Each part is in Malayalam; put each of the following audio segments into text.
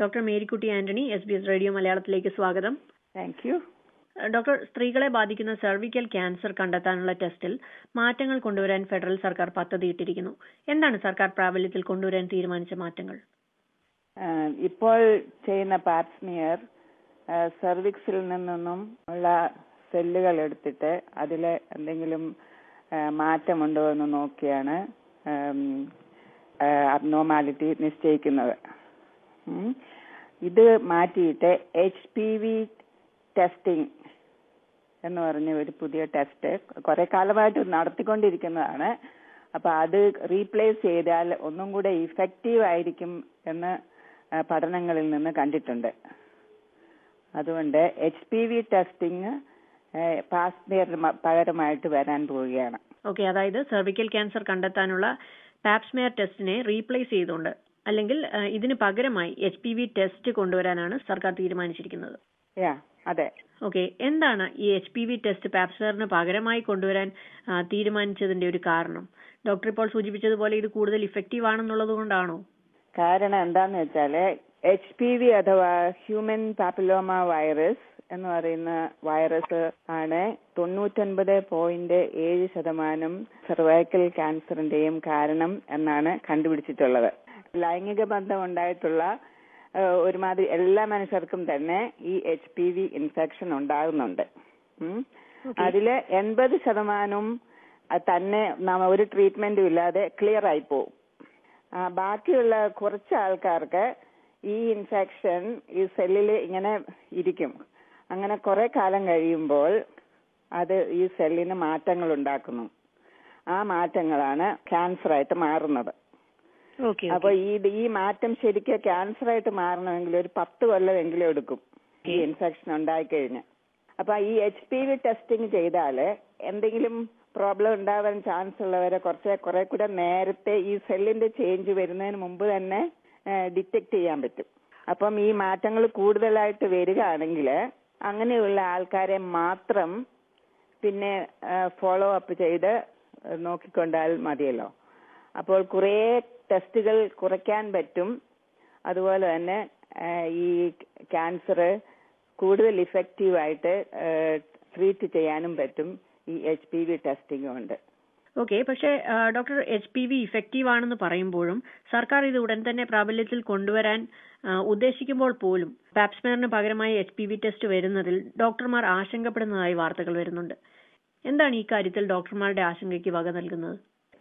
doctor Marykutty Antony S B S radio മലയാളത്തിലേക്ക് സ്വാഗതം താങ്ക് യു ഡോക്ടർ സ്ത്രീകളെ ബാധിക്കുന്ന സെർവിക്കൽ ക്യാൻസർ കണ്ടെത്താനുള്ള ടെസ്റ്റിൽ മാറ്റങ്ങൾ കൊണ്ടുവരാൻ ഫെഡറൽ സർക്കാർ പദ്ധതിയിട്ടിരിക്കുന്നു എന്താണ് സർക്കാർ പ്രാബല്യത്തിൽ കൊണ്ടുവരാൻ തീരുമാനിച്ച മാറ്റങ്ങൾ ഇപ്പോൾ ചെയ്യുന്ന പാപ്സ്മിയർ സെർവിക്സിൽ നിന്നും ഉള്ള സെല്ലുകൾ എടുത്തിട്ട് അതിൽ എന്തെങ്കിലും മാറ്റമുണ്ടോ എന്ന് നോക്കിയാണ് അബ്നോമാലിറ്റി നിശ്ചയിക്കുന്നത് ഇത് മാറ്റിയിട്ട് എച്ച് പി വി ടെസ്റ്റിംഗ് എന്ന് പറഞ്ഞ ഒരു പുതിയ ടെസ്റ്റ് കുറെ കാലമായിട്ട് നടത്തിക്കൊണ്ടിരിക്കുന്നതാണ് അപ്പൊ അത് റീപ്ലേസ് ചെയ്താൽ ഒന്നും കൂടെ ഇഫക്റ്റീവ് ആയിരിക്കും എന്ന് പഠനങ്ങളിൽ നിന്ന് കണ്ടിട്ടുണ്ട് അതുകൊണ്ട് H P V testing pap smear പകരമായിട്ട് വരാൻ പോവുകയാണ് ഓക്കെ അതായത് സെർവിക്കൽ ക്യാൻസർ കണ്ടെത്താനുള്ള പാപ്സ്മിയർ ടെസ്റ്റിനെ റീപ്ലേസ് ചെയ്തുകൊണ്ട് അല്ലെങ്കിൽ ഇതിന് പകരമായി എച്ച് പി വി ടെസ്റ്റ് കൊണ്ടുവരാനാണ് സർക്കാർ തീരുമാനിച്ചിരിക്കുന്നത് അതെ ഓക്കെ എന്താണ് ഈ എച്ച് പി വി ടെസ്റ്റ് പാപ്സ്മിയറിന് പകരമായി കൊണ്ടുവരാൻ തീരുമാനിച്ചതിന്റെ ഒരു കാരണം ഡോക്ടർ ഇപ്പോൾ സൂചിപ്പിച്ചതുപോലെ ഇത് കൂടുതൽ ഇഫക്റ്റീവ് ആണെന്നുള്ളത് കൊണ്ടാണോ കാരണം എന്താന്ന് വെച്ചാല് എച്ച് പി വി അഥവാ ഹ്യൂമൻ പാപ്പിലോമ വൈറസ് എന്ന് പറയുന്ന വൈറസ് ആണ് തൊണ്ണൂറ്റൊൻപത് പോയിന്റ് ഏഴ് ശതമാനം സർവൈക്കൽ ക്യാൻസറിന്റെയും കാരണം എന്നാണ് കണ്ടുപിടിച്ചിട്ടുള്ളത് ലൈംഗിക ബന്ധം ഉണ്ടായിട്ടുള്ള ഒരുമാതിരി എല്ലാ മനുഷ്യർക്കും തന്നെ ഈ എച്ച് പി വി ഇൻഫെക്ഷൻ ഉണ്ടാകുന്നുണ്ട് അതില് എൺപത് ശതമാനവും തന്നെ ഒരു ട്രീറ്റ്മെന്റും ഇല്ലാതെ ക്ലിയർ ആയി പോവും ബാക്കിയുള്ള കുറച്ച് ആൾക്കാർക്ക് ഈ ഇൻഫെക്ഷൻ ഈ സെല്ലിൽ ഇങ്ങനെ ഇരിക്കും അങ്ങനെ കുറെ കാലം കഴിയുമ്പോൾ അത് ഈ സെല്ലിന് മാറ്റങ്ങൾ ഉണ്ടാക്കുന്നു ആ മാറ്റങ്ങളാണ് ക്യാൻസർ ആയിട്ട് മാറുന്നത് അപ്പൊ ഈ ഈ മാറ്റം ശരിക്കും ക്യാൻസർ ആയിട്ട് മാറണമെങ്കിൽ ഒരു പത്ത് കൊല്ലമെങ്കിലും എടുക്കും ഈ ഇൻഫെക്ഷൻ ഉണ്ടായിക്കഴിഞ്ഞ് അപ്പൊ ഈ എച്ച് പി വി ടെസ്റ്റിംഗ് ചെയ്താല് എന്തെങ്കിലും പ്രോബ്ലം ഉണ്ടാവാൻ ചാൻസ് ഉള്ളവരെ കുറച്ച് കുറെ കൂടെ നേരത്തെ ഈ സെല്ലിന്റെ ചേഞ്ച് വരുന്നതിന് മുമ്പ് തന്നെ ഡിറ്റക്ട് ചെയ്യാൻ പറ്റും അപ്പം ഈ മാറ്റങ്ങൾ കൂടുതലായിട്ട് വരികയാണെങ്കിൽ അങ്ങനെയുള്ള ആൾക്കാരെ മാത്രം പിന്നെ ഫോളോ അപ്പ് ചെയ്ത് നോക്കിക്കൊണ്ടാൽ മതിയല്ലോ അപ്പോൾ കുറേ ടെസ്റ്റുകൾ കുറയ്ക്കാൻ പറ്റും അതുപോലെ തന്നെ ഈ ക്യാൻസർ കൂടുതൽ ഇഫക്റ്റീവ് ആയിട്ട് ട്രീറ്റ് ചെയ്യാനും പറ്റും ഈ എച്ച് പി വി ടെസ്റ്റിംഗ് കൊണ്ട് ഓക്കെ പക്ഷേ doctor H P V effective ആണെന്ന് പറയുമ്പോഴും സർക്കാർ ഇത് ഉടൻ തന്നെ പ്രാബല്യത്തിൽ കൊണ്ടുവരാൻ ഉദ്ദേശിക്കുമ്പോൾ പോലും പാപ്സ്മെയറിന് പകരമായി എച്ച് പി വി ടെസ്റ്റ് വരുന്നതിൽ ഡോക്ടർമാർ ആശങ്കപ്പെടുന്നതായി വാർത്തകൾ വരുന്നുണ്ട് എന്താണ് ഈ കാര്യത്തിൽ ഡോക്ടർമാരുടെ ആശങ്കയ്ക്ക് വക നൽകുന്നത്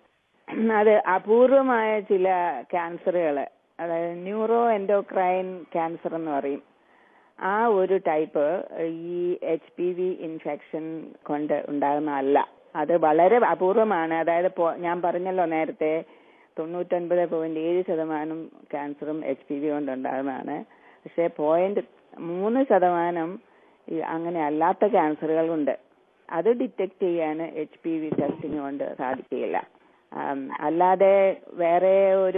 അത് അപൂർവമായ ചില ക്യാൻസറുകൾ അതായത് ന്യൂറോ എൻഡോക്രൈൻ ക്യാൻസർ എന്ന് പറയും ആ ഒരു ടൈപ്പ് ഈ എച്ച് പി വി ഇൻഫെക്ഷൻ കൊണ്ട് ഉണ്ടാകുന്നതല്ല അത് വളരെ അപൂർവമാണ് അതായത് ഞാൻ പറഞ്ഞല്ലോ നേരത്തെ തൊണ്ണൂറ്റൊൻപത് പോയിന്റ് ഏഴ് ശതമാനം ക്യാൻസറും എച്ച് പി വി കൊണ്ട് ഉണ്ടാകുന്നതാണ് പക്ഷെ പോയിന്റ് മൂന്ന് ശതമാനം അങ്ങനെ അല്ലാത്ത ക്യാൻസറുകളുണ്ട് അത് ഡിറ്റക്ട് ചെയ്യാൻ എച്ച് പി വി ടെസ്റ്റിംഗ് കൊണ്ട് സാധിക്കുകയില്ല അല്ലാതെ വേറെ ഒരു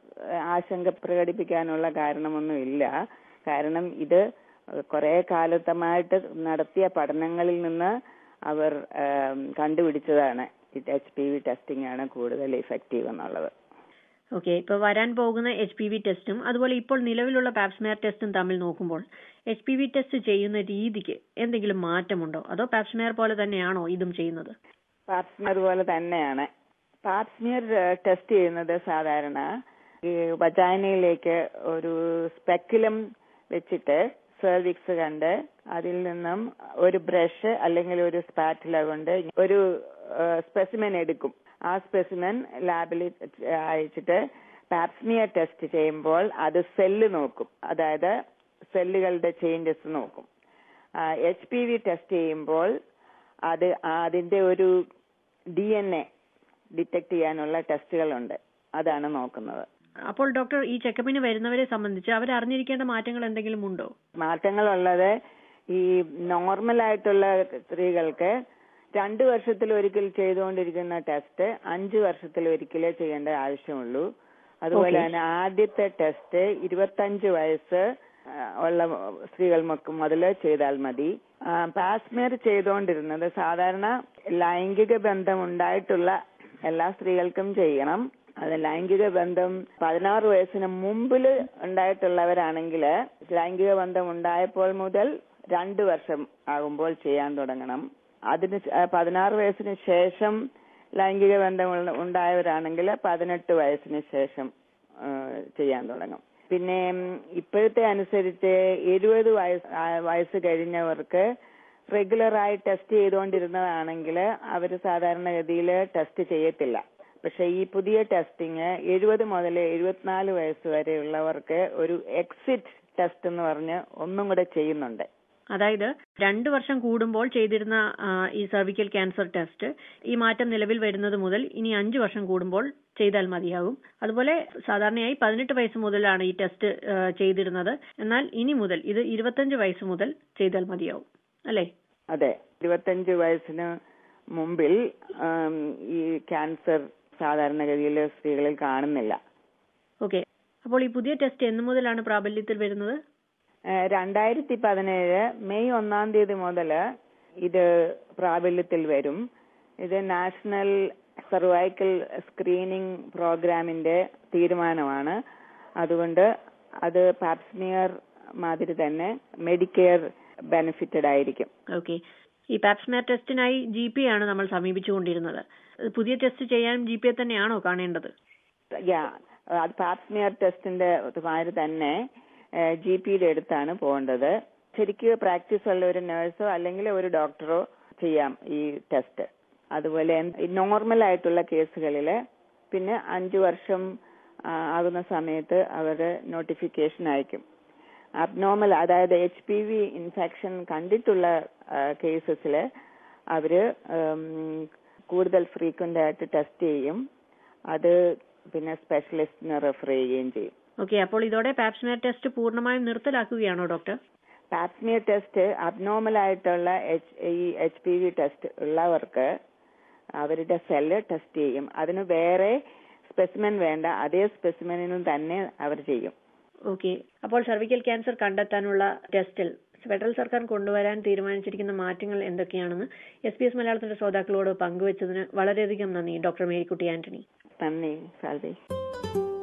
ആശങ്ക പ്രകടിപ്പിക്കാനുള്ള കാരണമൊന്നുമില്ല കാരണം ഇത് കുറെ കാലത്തമായിട്ട് നടത്തിയ പഠനങ്ങളിൽ നിന്ന് അവർ കണ്ടുപിടിച്ചതാണ് എച്ച് പി വി ടെസ്റ്റിംഗ് ആണ് കൂടുതൽ ഇഫക്റ്റീവ് എന്നുള്ളത് ഓക്കെ ഇപ്പൊ വരാൻ പോകുന്ന എച്ച് പി വി ടെസ്റ്റും അതുപോലെ ഇപ്പോൾ നിലവിലുള്ള പാപ്സ്മെയർ ടെസ്റ്റും തമ്മിൽ നോക്കുമ്പോൾ എച്ച് പി വി ടെസ്റ്റ് ചെയ്യുന്ന രീതിക്ക് എന്തെങ്കിലും മാറ്റമുണ്ടോ അതോ പാപ്സ്മെയർ പോലെ തന്നെയാണോ ഇതും ചെയ്യുന്നത് പാപ്സ്മിയർ പോലെ തന്നെയാണ് പാപ്സ്മിയർ ടെസ്റ്റ് ചെയ്യുന്നത് സാധാരണ ഈ വജാനയിലേക്ക് ഒരു സ്പെക്കുലം വെച്ചിട്ട് സെർവിക്സ് കണ്ട് അതിൽ നിന്നും ഒരു ബ്രഷ് അല്ലെങ്കിൽ ഒരു സ്പാറ്റില കൊണ്ട് ഒരു സ്പെസിമെൻ എടുക്കും ആ സ്പെസിമെൻ ലാബിൽ അയച്ചിട്ട് പാപ്സ്മിയർ ടെസ്റ്റ് ചെയ്യുമ്പോൾ അത് സെല്ല് നോക്കും അതായത് സെല്ലുകളുടെ ചേഞ്ചസ് നോക്കും എച്ച് പി വി ടെസ്റ്റ് ചെയ്യുമ്പോൾ അത് അതിന്റെ ഒരു ഡി എൻ എ ഡിറ്റക്ട് ചെയ്യാനുള്ള ടെസ്റ്റുകളുണ്ട് അതാണ് നോക്കുന്നത് അപ്പോൾ ഡോക്ടർ ഈ ചെക്കപ്പിന് വരുന്നവരെ സംബന്ധിച്ച് അവർ അറിഞ്ഞിരിക്കേണ്ട മാറ്റങ്ങൾ എന്തെങ്കിലും ഉണ്ടോ മാറ്റങ്ങളുള്ളത് ഈ നോർമൽ ആയിട്ടുള്ള സ്ത്രീകൾക്ക് രണ്ടു വർഷത്തിൽ ഒരിക്കൽ ചെയ്തുകൊണ്ടിരിക്കുന്ന ടെസ്റ്റ് അഞ്ചു വർഷത്തിൽ ഒരിക്കലേ ചെയ്യേണ്ട ആവശ്യമുള്ളൂ അതുപോലെ തന്നെ ആദ്യത്തെ ടെസ്റ്റ് ഇരുപത്തഞ്ച് വയസ്സ് ഉള്ള സ്ത്രീകൾ മുതൽ ചെയ്താൽ മതി പാസ്മിയർ ചെയ്തുകൊണ്ടിരുന്നത് സാധാരണ ലൈംഗിക ബന്ധം ഉണ്ടായിട്ടുള്ള എല്ലാ സ്ത്രീകൾക്കും ചെയ്യണം അത് ലൈംഗിക ബന്ധം പതിനാറ് വയസ്സിന് മുമ്പിൽ ഉണ്ടായിട്ടുള്ളവരാണെങ്കിൽ ലൈംഗിക ബന്ധം ഉണ്ടായപ്പോൾ മുതൽ രണ്ട് വർഷം ആകുമ്പോൾ ചെയ്യാൻ തുടങ്ങണം അതിന് ശ- ആ, പതിനാറ് വയസ്സിന് ശേഷം ലൈംഗിക ബന്ധം ഉള്ള- ഉണ്ടായവരാണെങ്കിൽ പതിനെട്ട് വയസ്സിന് ശേഷം ആ, ചെയ്യാൻ തുടങ്ങും പിന്നെ ഉം, ഇപ്പോഴത്തെ അനുസരിച്ച് എഴുപത് വയസ്സ് ആ, വയസ്സ് കഴിഞ്ഞവർക്ക് റെഗുലറായി ടെസ്റ്റ് ചെയ്തുകൊണ്ടിരുന്നതാണെങ്കിൽ അവർ സാധാരണഗതിയിൽ ടെസ്റ്റ് ചെയ്യത്തില്ല പക്ഷെ ഈ പുതിയ ടെസ്റ്റിങ് എഴുപത് മുതൽ എഴുപത്തിനാല് വയസ്സ് വരെയുള്ളവർക്ക് ഒരു എക്സിറ്റ് ടെസ്റ്റ് എന്ന് പറഞ്ഞ് ഒന്നും കൂടെ ചെയ്യുന്നുണ്ട് അതായത് രണ്ടു വർഷം കൂടുമ്പോൾ ചെയ്തിരുന്ന ആ, ഈ സർവിക്കൽ ക്യാൻസർ ടെസ്റ്റ് ഈ മാറ്റം നിലവിൽ വരുന്നത് മുതൽ ഇനി അഞ്ചു വർഷം കൂടുമ്പോൾ ചെയ്താൽ മതിയാകും അതുപോലെ സാധാരണയായി പതിനെട്ട് വയസ്സ് മുതലാണ് ഈ ടെസ്റ്റ് ആ, ചെയ്തിരുന്നത് എന്നാൽ ഇനി മുതൽ ഇത് ഇരുപത്തഞ്ച് വയസ്സ് മുതൽ ചെയ്താൽ മതിയാവും അല്ലേ അതെ ഇരുപത്തഞ്ച് വയസ്സിന് മുമ്പിൽ ആം, ഈ ക്യാൻസർ സാധാരണഗതിയിൽ സ്ത്രീകളിൽ കാണുന്നില്ല ഓക്കെ അപ്പോൾ ഈ പുതിയ ടെസ്റ്റ് എന്ന് മുതലാണ് പ്രാബല്യത്തിൽ വരുന്നത് ഏഹ് രണ്ടായിരത്തി പതിനേഴ് മെയ് ഒന്നാം തീയതി മുതൽ ഇത് പ്രാബല്യത്തിൽ വരും ഇത് നാഷണൽ സർവൈക്കൽ സ്ക്രീനിംഗ് പ്രോഗ്രാമിന്റെ തീരുമാനമാണ് അതുകൊണ്ട് അത് പാപ്സ്മിയർ മാതിരി തന്നെ മെഡിക്കെയർ ബെനിഫിറ്റഡ് ആയിരിക്കും ഓക്കെ ഈ പാപ്സ്മിയർ ടെസ്റ്റിനായി ജി പി ആണ് നമ്മൾ സമീപിച്ചുകൊണ്ടിരുന്നത് ഇത് പുതിയ ടെസ്റ്റ് ചെയ്യാൻ ജി പി തന്നെയാണോ കാണേണ്ടത് യാ അത് പാപ്സ്മിയർ ടെസ്റ്റിന്റെ മാതിരി തന്നെ ജി പിയുടെ അടുത്താണ് പോകേണ്ടത് ശരിക്ക് പ്രാക്ടീസ് ഉള്ള ഒരു നഴ്സോ അല്ലെങ്കിൽ ഒരു ഡോക്ടറോ ചെയ്യാം ഈ ടെസ്റ്റ് അതുപോലെ നോർമൽ ആയിട്ടുള്ള കേസുകളിൽ പിന്നെ അഞ്ചു വർഷം ആ, ആകുന്ന സമയത്ത് അവര് നോട്ടിഫിക്കേഷൻ അയക്കും അബ്നോർമൽ അതായത് എച്ച് പി വി ഇൻഫെക്ഷൻ കണ്ടിട്ടുള്ള കേസസിൽ അവര് ഉം, കൂടുതൽ ഫ്രീക്വന്റ് ആയിട്ട് ടെസ്റ്റ് ചെയ്യും അത് പിന്നെ സ്പെഷ്യലിസ്റ്റിന് റെഫർ ചെയ്യുകയും ചെയ്യും ഓക്കെ അപ്പോൾ ഇതോടെ പാപ്സ്മിയർ ടെസ്റ്റ് പൂർണ്ണമായും നിർത്തലാക്കുകയാണോ ഡോക്ടർ പാപ്സ്മിയർ ടെസ്റ്റ് അബ്നോർമൽ ആയിട്ടുള്ള എച്ച് ഈ എച്ച് പി വി ടെസ്റ്റ് ഉള്ളവർക്ക് അവരുടെ സെല്ല് ടെസ്റ്റ് ചെയ്യും അതിന് വേറെ സ്പെസിമെൻ വേണ്ട അതേ സ്പെസിമെനിനും തന്നെ അവർ ചെയ്യും ഓക്കെ അപ്പോൾ സർവിക്കൽ ക്യാൻസർ കണ്ടെത്താനുള്ള ടെസ്റ്റിൽ ഫെഡറൽ സർക്കാർ കൊണ്ടുവരാൻ തീരുമാനിച്ചിരിക്കുന്ന മാറ്റങ്ങൾ എന്തൊക്കെയാണെന്ന് എസ് പി എസ് മലയാളത്തിന്റെ ശ്രോതാക്കളോട് പങ്കുവച്ചതിന് വളരെയധികം നന്ദി ഡോക്ടർ മേരിക്കുട്ടി ആന്റണി നന്ദി സാൽവി